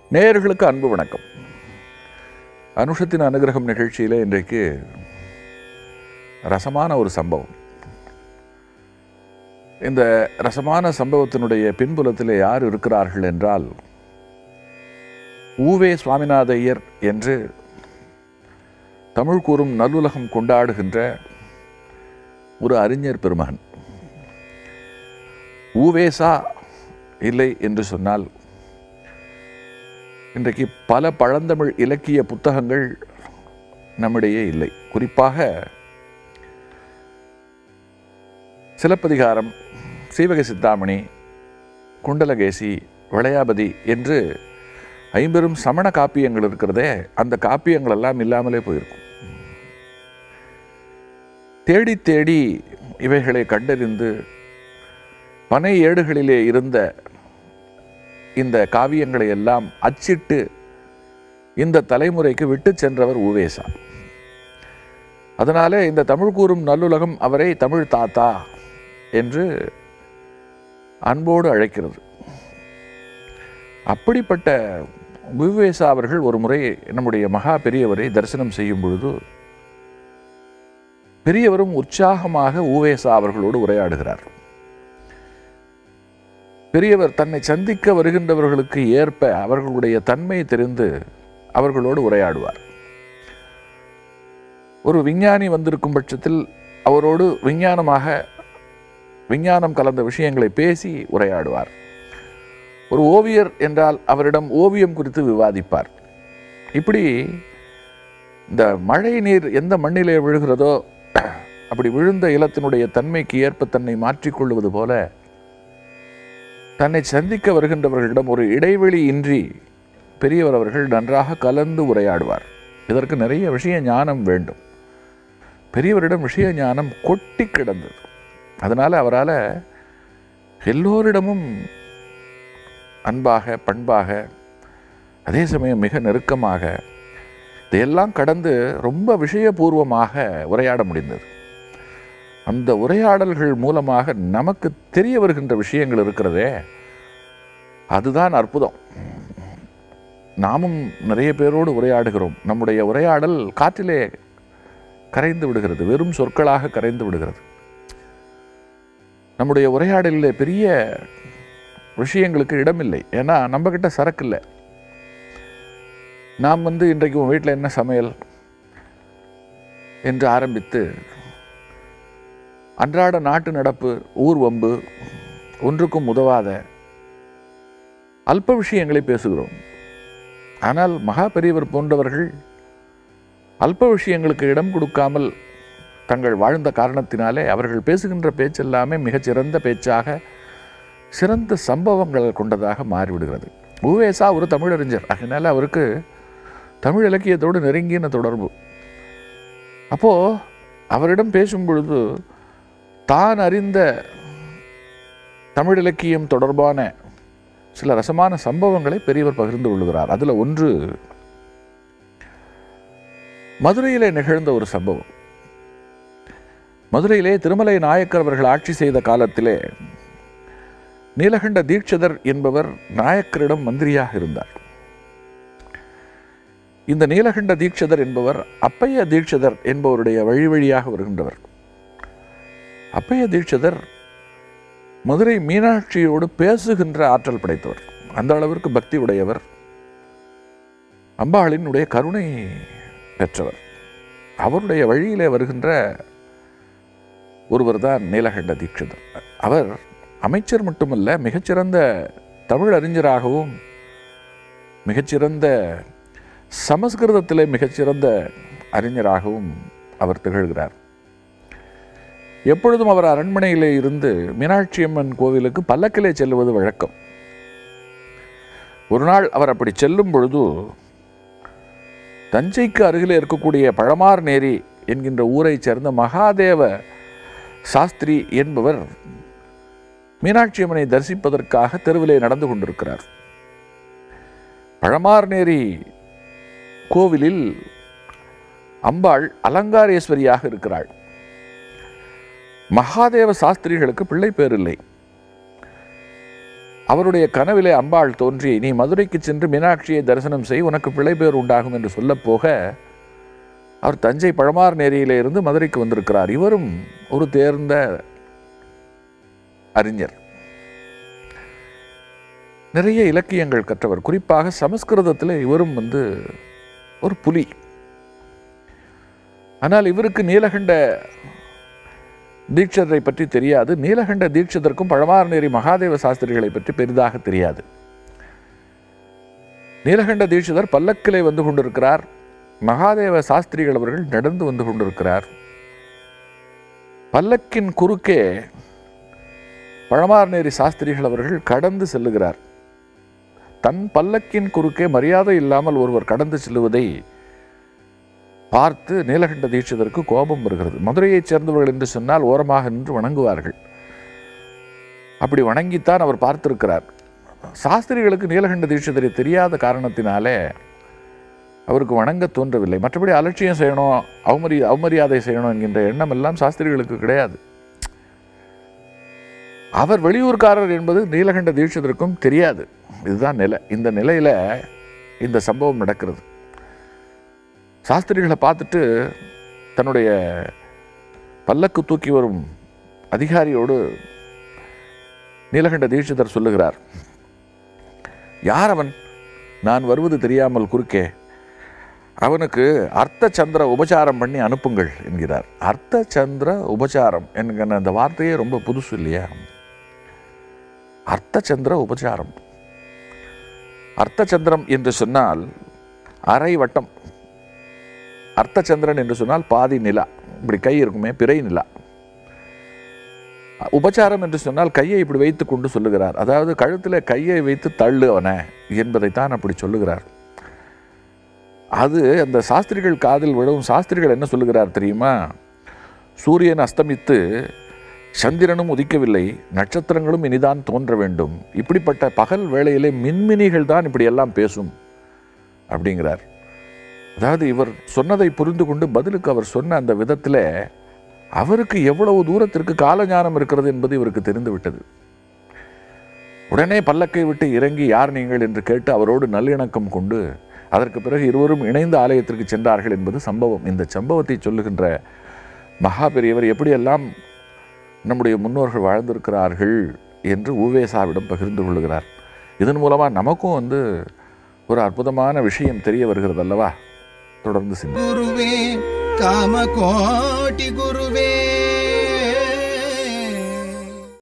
நேயர்களுக்கு அன்பு வணக்கம் அனுஷத்தின் அனுகிரகம் நிகழ்ச்சியிலே இன்றைக்கு ரசமான ஒரு சம்பவம் இந்த ரசமான சம்பவத்தினுடைய பின்புலத்திலே யார் இருக்கிறார்கள் என்றால் ஊவே சுவாமிநாத ஐயர் என்று தமிழ் கூறும் நல்லுலகம் கொண்டாடுகின்ற ஒரு அறிஞர் பெருமகன் ஊவேசா இல்லை என்று சொன்னால் இன்றைக்கு பல பழந்தமிழ் இலக்கிய புத்தகங்கள் நம்மிடையே இல்லை குறிப்பாக சிலப்பதிகாரம் சீவக சித்தாமணி குண்டலகேசி விளையாபதி என்று ஐம்பெரும் சமண காப்பியங்கள் இருக்கிறதே அந்த காப்பியங்கள் எல்லாம் இல்லாமலே போயிருக்கும் தேடி தேடி இவைகளை கண்டறிந்து பனை ஏடுகளிலே இருந்த இந்த காவியங்களை எல்லாம் அச்சிட்டு இந்த தலைமுறைக்கு விட்டு சென்றவர் ஊவேசா அதனாலே இந்த தமிழ் கூறும் நல்லுலகம் அவரை தமிழ் தாத்தா என்று அன்போடு அழைக்கிறது அப்படிப்பட்ட ஊவேசா அவர்கள் ஒரு முறை நம்முடைய மகா பெரியவரை தரிசனம் செய்யும் பொழுது பெரியவரும் உற்சாகமாக ஊவேசா அவர்களோடு உரையாடுகிறார் பெரியவர் தன்னை சந்திக்க வருகின்றவர்களுக்கு ஏற்ப அவர்களுடைய தன்மை தெரிந்து அவர்களோடு உரையாடுவார் ஒரு விஞ்ஞானி வந்திருக்கும் பட்சத்தில் அவரோடு விஞ்ஞானமாக விஞ்ஞானம் கலந்த விஷயங்களை பேசி உரையாடுவார் ஒரு ஓவியர் என்றால் அவரிடம் ஓவியம் குறித்து விவாதிப்பார் இப்படி இந்த மழை நீர் எந்த மண்ணிலே விழுகிறதோ அப்படி விழுந்த இலத்தினுடைய தன்மைக்கு ஏற்ப தன்னை மாற்றிக்கொள்வது போல தன்னை சந்திக்க வருகின்றவர்களிடம் ஒரு இடைவெளி இன்றி பெரியவர் அவர்கள் நன்றாக கலந்து உரையாடுவார் இதற்கு நிறைய விஷய ஞானம் வேண்டும் பெரியவரிடம் விஷய ஞானம் கொட்டி கிடந்தது அதனால் அவரால் எல்லோரிடமும் அன்பாக பண்பாக அதே சமயம் மிக நெருக்கமாக இதையெல்லாம் கடந்து ரொம்ப விஷயபூர்வமாக உரையாட முடிந்தது அந்த உரையாடல்கள் மூலமாக நமக்கு தெரிய வருகின்ற விஷயங்கள் இருக்கிறதே அதுதான் அற்புதம் நாமும் நிறைய பேரோடு உரையாடுகிறோம் நம்முடைய உரையாடல் காற்றிலே கரைந்து விடுகிறது வெறும் சொற்களாக கரைந்து விடுகிறது நம்முடைய உரையாடலில் பெரிய விஷயங்களுக்கு இடமில்லை ஏன்னா நம்மக்கிட்ட சரக்கு இல்லை நாம் வந்து இன்றைக்கு உன் வீட்டில் என்ன சமையல் என்று ஆரம்பித்து அன்றாட நாட்டு நடப்பு ஊர் வம்பு ஒன்றுக்கும் உதவாத அல்ப விஷயங்களை பேசுகிறோம் ஆனால் மகா பெரியவர் போன்றவர்கள் அல்ப விஷயங்களுக்கு இடம் கொடுக்காமல் தங்கள் வாழ்ந்த காரணத்தினாலே அவர்கள் பேசுகின்ற பேச்செல்லாமே மிகச்சிறந்த பேச்சாக சிறந்த சம்பவங்கள் கொண்டதாக மாறிவிடுகிறது ஊவேசா ஒரு தமிழறிஞர் அதனால் அவருக்கு தமிழ் இலக்கியத்தோடு நெருங்கின தொடர்பு அப்போது அவரிடம் பேசும் பொழுது தான் அறிந்த தமிழ் இலக்கியம் தொடர்பான சில ரசமான சம்பவங்களை பெரியவர் பகிர்ந்து கொள்கிறார் அதில் ஒன்று மதுரையிலே நிகழ்ந்த ஒரு சம்பவம் மதுரையிலே திருமலை நாயக்கர் அவர்கள் ஆட்சி செய்த காலத்திலே நீலகண்ட தீட்சிதர் என்பவர் நாயக்கரிடம் மந்திரியாக இருந்தார் இந்த நீலகண்ட தீட்சிதர் என்பவர் அப்பைய தீட்சிதர் என்பவருடைய வழி வழியாக வருகின்றவர் அப்பைய தீட்சிதர் மதுரை மீனாட்சியோடு பேசுகின்ற ஆற்றல் படைத்தவர் அந்த அளவிற்கு பக்தி உடையவர் அம்பாளினுடைய கருணை பெற்றவர் அவருடைய வழியிலே வருகின்ற ஒருவர் தான் நீலகண்ட தீட்சிதர் அவர் அமைச்சர் மட்டுமல்ல மிகச்சிறந்த தமிழ் அறிஞராகவும் மிகச்சிறந்த சமஸ்கிருதத்திலே மிகச்சிறந்த அறிஞராகவும் அவர் திகழ்கிறார் எப்பொழுதும் அவர் அரண்மனையிலே இருந்து மீனாட்சி அம்மன் கோவிலுக்கு பல்லக்கிலே செல்லுவது வழக்கம் ஒரு நாள் அவர் அப்படி செல்லும் பொழுது தஞ்சைக்கு அருகிலே இருக்கக்கூடிய பழமார் நேரி என்கின்ற ஊரைச் சேர்ந்த மகாதேவ சாஸ்திரி என்பவர் மீனாட்சி அம்மனை தரிசிப்பதற்காக தெருவிலே நடந்து கொண்டிருக்கிறார் பழமார்நேரி கோவிலில் அம்பாள் அலங்காரேஸ்வரியாக இருக்கிறாள் மகாதேவ சாஸ்திரிகளுக்கு பிள்ளை பேர் இல்லை அவருடைய கனவிலே அம்பாள் தோன்றி நீ மதுரைக்கு சென்று மீனாட்சியை தரிசனம் செய் உனக்கு பிள்ளை பேர் உண்டாகும் என்று சொல்லப் போக அவர் தஞ்சை பழமார் நேரியிலே இருந்து மதுரைக்கு வந்திருக்கிறார் இவரும் ஒரு தேர்ந்த அறிஞர் நிறைய இலக்கியங்கள் கற்றவர் குறிப்பாக சமஸ்கிருதத்தில் இவரும் வந்து ஒரு புலி ஆனால் இவருக்கு நீலகண்ட தீட்சதரை பற்றி தெரியாது நீலகண்ட தீட்சிதருக்கும் பழமார்நேரி மகாதேவ சாஸ்திரிகளை பற்றி பெரிதாக தெரியாது நீலகண்ட தீட்சிதர் பல்லக்கிலே வந்து கொண்டிருக்கிறார் மகாதேவ சாஸ்திரிகள் அவர்கள் நடந்து வந்து கொண்டிருக்கிறார் பல்லக்கின் குறுக்கே பழமார்நேரி சாஸ்திரிகள் அவர்கள் கடந்து செல்லுகிறார் தன் பல்லக்கின் குறுக்கே மரியாதை இல்லாமல் ஒருவர் கடந்து செல்லுவதை பார்த்து நீலகண்ட தீட்சிதருக்கு கோபம் வருகிறது மதுரையைச் சேர்ந்தவர்கள் என்று சொன்னால் ஓரமாக நின்று வணங்குவார்கள் அப்படி வணங்கித்தான் அவர் பார்த்திருக்கிறார் சாஸ்திரிகளுக்கு நீலகண்ட தீட்சிதரை தெரியாத காரணத்தினாலே அவருக்கு வணங்க தோன்றவில்லை மற்றபடி அலட்சியம் செய்யணும் அவமரி அவமரியாதை செய்யணும் என்கின்ற எண்ணம் எல்லாம் சாஸ்திரிகளுக்கு கிடையாது அவர் வெளியூர்காரர் என்பது நீலகண்ட தீட்சிதருக்கும் தெரியாது இதுதான் நிலை இந்த நிலையில் இந்த சம்பவம் நடக்கிறது சாஸ்திரிகளை பார்த்துட்டு தன்னுடைய பல்லக்கு தூக்கி வரும் அதிகாரியோடு நீலகண்ட தீட்சிதர் சொல்லுகிறார் யார் அவன் நான் வருவது தெரியாமல் குறுக்கே அவனுக்கு அர்த்த சந்திர உபச்சாரம் பண்ணி அனுப்புங்கள் என்கிறார் அர்த்த சந்திர உபச்சாரம் என்கிற அந்த வார்த்தையே ரொம்ப புதுசு இல்லையா அர்த்த சந்திர உபச்சாரம் அர்த்த சந்திரம் என்று சொன்னால் அரை வட்டம் அர்த்த சந்திரன் என்று சொன்னால் பாதி நிலா இப்படி கை இருக்குமே பிறை நிலா உபச்சாரம் என்று சொன்னால் கையை இப்படி வைத்து கொண்டு சொல்லுகிறார் அதாவது கழுத்தில் கையை வைத்து தள்ளு அவனை என்பதைத்தான் அப்படி சொல்லுகிறார் அது அந்த சாஸ்திரிகள் காதில் விழவும் சாஸ்திரிகள் என்ன சொல்லுகிறார் தெரியுமா சூரியன் அஸ்தமித்து சந்திரனும் உதிக்கவில்லை நட்சத்திரங்களும் இனிதான் தோன்ற வேண்டும் இப்படிப்பட்ட பகல் வேளையிலே மின்மினிகள் தான் இப்படியெல்லாம் பேசும் அப்படிங்கிறார் அதாவது இவர் சொன்னதை புரிந்து கொண்டு பதிலுக்கு அவர் சொன்ன அந்த விதத்தில் அவருக்கு எவ்வளவு தூரத்திற்கு காலஞானம் இருக்கிறது என்பது இவருக்கு தெரிந்து விட்டது உடனே பல்லக்கை விட்டு இறங்கி யார் நீங்கள் என்று கேட்டு அவரோடு நல்லிணக்கம் கொண்டு அதற்கு பிறகு இருவரும் இணைந்து ஆலயத்திற்கு சென்றார்கள் என்பது சம்பவம் இந்த சம்பவத்தை சொல்லுகின்ற மகா பெரியவர் எப்படியெல்லாம் நம்முடைய முன்னோர்கள் வாழ்ந்திருக்கிறார்கள் என்று ஊவேசாவிடம் பகிர்ந்து கொள்ளுகிறார் இதன் மூலமாக நமக்கும் வந்து ஒரு அற்புதமான விஷயம் தெரிய வருகிறது அல்லவா தொடர்ந்து சிந்தி ಗುರುವೇ ಕಾಮಕೋಟಿ ಗುರುವೇ